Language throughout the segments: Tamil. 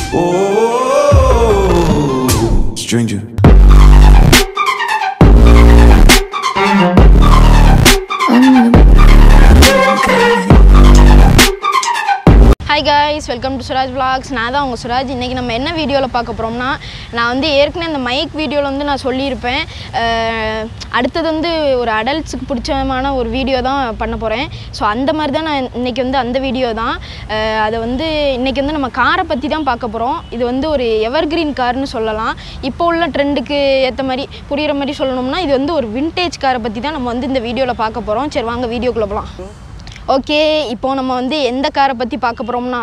Oh, stranger. Hi guys welcome to Suraj vlogs நான் தான் உங்கள் சுராஜ் இன்றைக்கி நம்ம என்ன வீடியோவில் பார்க்க போகிறோம்னா நான் வந்து ஏற்கனவே அந்த மைக் வீடியோவில் வந்து நான் சொல்லியிருப்பேன் அஹ், அடுத்தது வந்து ஒரு அடல்ட்ஸுக்கு பிடிச்சமான ஒரு வீடியோ தான் பண்ண போகிறேன் ஸோ அந்த மாதிரி தான் நான் இன்றைக்கி வந்து அந்த வீடியோ தான் அஹ், அதை வந்து இன்றைக்கி வந்து நம்ம காரை பற்றி தான் பார்க்க போகிறோம் இது வந்து ஒரு எவர்கிரீன் கார்னு சொல்லலாம் இப்போ உள்ள ட்ரெண்டுக்கு ஏற்ற மாதிரி புரிகிற மாதிரி சொல்லணும்னா இது வந்து ஒரு விண்டேஜ் காரை பற்றி தான் நம்ம வந்து இந்த வீடியோவில் பார்க்க போகிறோம் சரி வாங்க வீடியோக்குள்ளே போகலாம் ஓகே இப்போ நம்ம வந்து எந்த காரை பற்றி பார்க்க போகிறோம்னா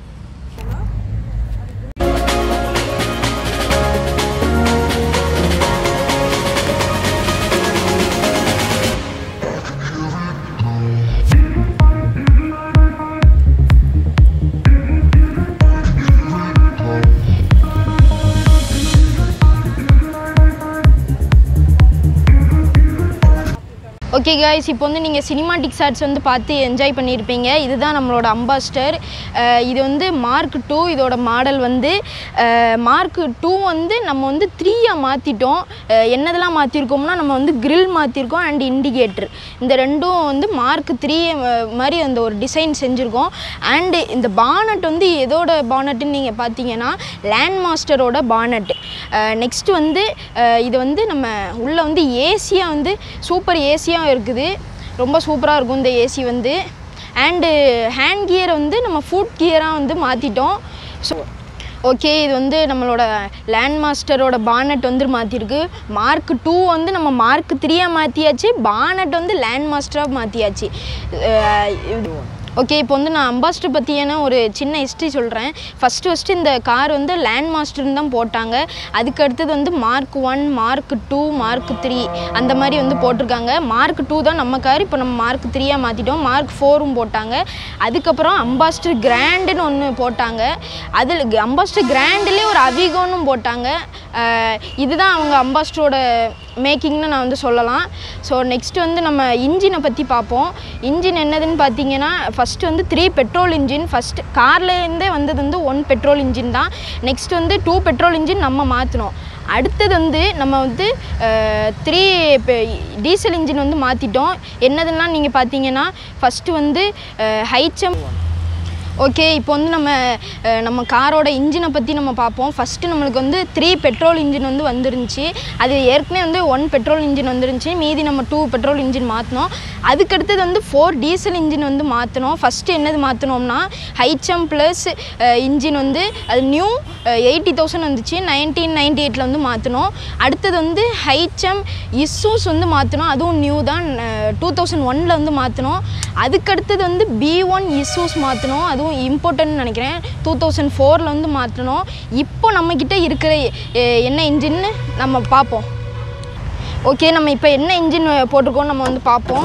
ஓகே காய்ஸ் இப்போ வந்து நீங்கள் சினிமாட்டிக் ஷாட்ஸ் வந்து பார்த்து என்ஜாய் பண்ணியிருப்பீங்க இதுதான் நம்மளோட அம்பாஸ்டர் இது வந்து மார்க் டூ இதோட மாடல் வந்து மார்க் டூ வந்து நம்ம வந்து த்ரீயாக மாற்றிட்டோம் என்னதெல்லாம் மாற்றிருக்கோம்னா நம்ம வந்து grill மாற்றிருக்கோம் அண்ட் இண்டிகேட்டர் இந்த ரெண்டும் வந்து மார்க் த்ரீ மாதிரி அந்த ஒரு டிசைன் செஞ்சுருக்கோம் அண்டு இந்த பானட் வந்து எதோட பானட்டுன்னு நீங்கள் பார்த்தீங்கன்னா லேண்ட் மாஸ்டரோட பானட் நெக்ஸ்ட் வந்து அஹ், இது வந்து நம்ம உள்ளே வந்து ஏசியாக வந்து சூப்பர் ஏசியாக இருக்குது ரொம்ப சூப்பராக இருக்கும் இந்த ஏசி வந்து அண்டு ஹேண்ட் கியரை வந்து நம்ம ஃபுட் கியராக வந்து மாற்றிட்டோம் ஸோ ஓகே இது வந்து நம்மளோட லேண்ட் மாஸ்டரோட பானட் வந்து மாற்றிருக்கு மார்க் டூ வந்து நம்ம மார்க் த்ரீயாக மாற்றியாச்சு பானட் வந்து லேண்ட் மாஸ்டராக மாற்றியாச்சு ஓகே இப்போ வந்து நான் அம்பாஸ்டர் பற்றியான ஒரு சின்ன ஹிஸ்ட்ரி சொல்கிறேன் ஃபஸ்ட்டு ஃபஸ்ட்டு இந்த கார் வந்து லேண்ட் மாஸ்டர்னு தான் போட்டாங்க அதுக்கு அடுத்தது வந்து mark one mark two mark three அந்த மாதிரி வந்து போட்டிருக்காங்க மார்க் டூ தான் நம்ம கார் இப்போ நம்ம மார்க் த்ரீயாக மாற்றிட்டோம் மார்க் ஃபோரும் போட்டாங்க அதுக்கப்புறம் அம்பாஸ்டர் கிராண்டுன்னு ஒன்று போட்டாங்க அதில் அம்பாஸ்டர் கிராண்ட்லேயே ஒரு அவிகோன்னு போட்டாங்க அஹ் இதுதான் அவங்க அம்பாஸ்டரோட மேக்கிங்னு நான் வந்து சொல்லலாம் ஸோ நெக்ஸ்ட் வந்து நம்ம இன்ஜினை பற்றி பார்ப்போம் இன்ஜின் என்னதுன்னு பார்த்தீங்கன்னா ஃபஸ்ட்டு வந்து த்ரீ பெட்ரோல் இன்ஜின் ஃபஸ்ட்டு கார்லேருந்தே வந்தது வந்து ஒன் பெட்ரோல் இன்ஜின் தான் நெக்ஸ்ட் வந்து டூ பெட்ரோல் இன்ஜின் நம்ம மாற்றினோம் அடுத்தது வந்து நம்ம வந்து த்ரீ டீசல் இன்ஜின் வந்து மாற்றிட்டோம் என்னதுன்னா நீங்கள் பார்த்தீங்கன்னா ஃபஸ்ட்டு வந்து ஹைச்சம் ஓகே இப்போ வந்து நம்ம அஹ், நம்ம காரோட இன்ஜினை பற்றி நம்ம பார்ப்போம் ஃபஸ்ட்டு நம்மளுக்கு வந்து த்ரீ பெட்ரோல் இன்ஜின் வந்து வந்துருந்துச்சு அது ஏற்கனவே வந்து ஒன் பெட்ரோல் இன்ஜின் வந்துருந்துச்சு மீதி நம்ம டூ பெட்ரோல் இன்ஜின் மாற்றினோம் அதுக்கடுத்தது வந்து ஃபோர் டீசல் இன்ஜின் வந்து மாற்றினோம் ஃபஸ்ட்டு என்னது மாற்றினோம்னா ஹைச்சம் ப்ளஸ் இன்ஜின் வந்து அது நியூ எயிட்டி தௌசண்ட் வந்துச்சு நைன்டீன் நைன்டி எயிட்டில் வந்து மாற்றினோம் அடுத்தது வந்து ஹைச்சம் இஸ்ஸூஸ் வந்து மாற்றினோம் அதுவும் நியூ தான் டூ தௌசண்ட் ஒனில் வந்து மாற்றினோம் அதுக்கடுத்தது வந்து பி ஒன் இஸ்ஸூஸ் மாற்றினோம் அதுவும் இம்பார்ட்டன்ட் நினைக்கிறேன் டூ தௌசண்ட் ஃபோரில் வந்து மாற்றினோம் இப்போ நம்மக்கிட்ட இருக்கிற எ- என்ன இன்ஜின்னு நம்ம பார்ப்போம் ஓகே நம்ம இப்போ என்ன இன்ஜின் போட்டிருக்கோம் நம்ம வந்து பார்ப்போம்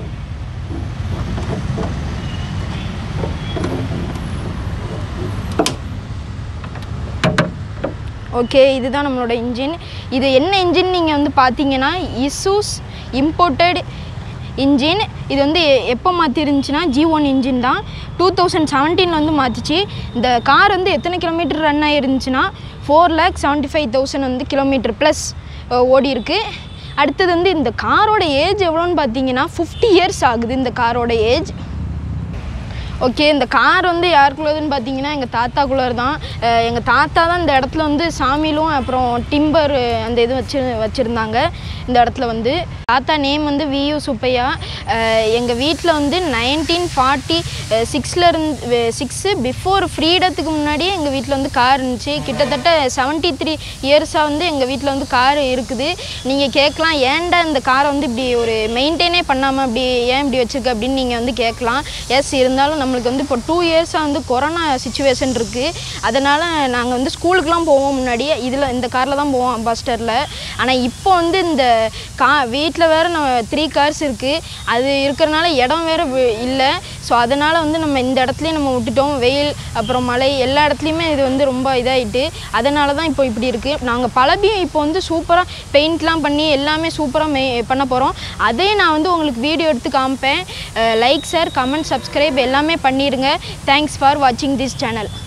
ஓகே இதுதான் நம்மளோட இன்ஜின் இது என்ன இன்ஜின் நீங்கள் வந்து பார்த்தீங்கன்னா இசூஸ் இம்போர்ட்டட் இன்ஜின் இது வந்து எ- எப்போ மாற்றிருந்துச்சுன்னா ஜி ஒன் இன்ஜின் தான் டூ தௌசண்ட் செவன்டீனில் வந்து மாற்றிச்சு இந்த கார் வந்து எத்தனை கிலோமீட்டர் ரன் ஆயிருந்துச்சுன்னா four lakh seventy five thousand வந்து கிலோமீட்டர் ப்ளஸ் ஓடி இருக்கு அடுத்தது வந்து இந்த காரோட ஏஜ் எவ்வளோன்னு பார்த்தீங்கன்னா ஃபிஃப்டி இயர்ஸ் ஆகுது இந்த காரோட ஏஜ் ஓகே இந்த கார் வந்து யாருக்குள்ளதுன்னு பார்த்தீங்கன்னா எங்கள் தாத்தாக்குள்ளர் தான் எங்கள் தாத்தா தான் இந்த இடத்துல வந்து சாமியிலும் அப்புறம் டிம்பர் அந்த இது வச்சு வச்சுருந்தாங்க இந்த இடத்துல வந்து தாத்தா நேம் வந்து வியு சுப்பையா எங்கள் வீட்டில் வந்து நைன்டீன் ஃபார்ட்டி சிக்ஸில் இருந்து சிக்ஸு பிஃபோர் ஃப்ரீடத்துக்கு முன்னாடியே எங்கள் வீட்டில் வந்து கார் இருந்துச்சு கிட்டத்தட்ட செவன்ட்டி த்ரீ இயர்ஸாக வந்து எங்கள் வீட்டில் வந்து கார் இருக்குது நீங்கள் கேட்கலாம் ஏன்டா இந்த காரை வந்து இப்படி ஒரு மெயின்டைனே பண்ணாமல் இப்படி ஏன் இப்படி வச்சிருக்க அப்படின்னு நீங்கள் வந்து கேட்கலாம் எஸ் இருந்தாலும் நம்மளுக்கு வந்து இப்போ டூ இயர்ஸாக வந்து கொரோனா சுச்சுவேஷன் இருக்குது அதனால் நாங்கள் வந்து ஸ்கூலுக்குலாம் போவோம் முன்னாடி இதில் இந்த காரில் தான் போவோம் அம்பாஸ்டரில் ஆனால் இப்போ வந்து இந்த கா வீட்டில் வேறு நம்ம த்ரீ கார்ஸ் இருக்குது அது இருக்கிறனால இடம் வேறு இல்லை ஸோ அதனால் வந்து நம்ம இந்த இடத்துலையும் நம்ம விட்டுட்டோம் வெயில் அப்புறம் மழை எல்லா இடத்துலையுமே இது வந்து ரொம்ப இதாகிட்டு அதனால தான் இப்போ இப்படி இருக்குது நாங்கள் பழபியும் இப்போ வந்து சூப்பராக பெயிண்ட்லாம் பண்ணி எல்லாமே சூப்பராக மெ பண்ண போகிறோம் அதே நான் வந்து உங்களுக்கு வீடியோ எடுத்து காமிப்பேன் லைக் ஷேர் கமெண்ட் சப்ஸ்கிரைப் எல்லாமே பண்ணிடுங்க தேங்க்ஸ் ஃபார் வாட்சிங் திஸ் சேனல்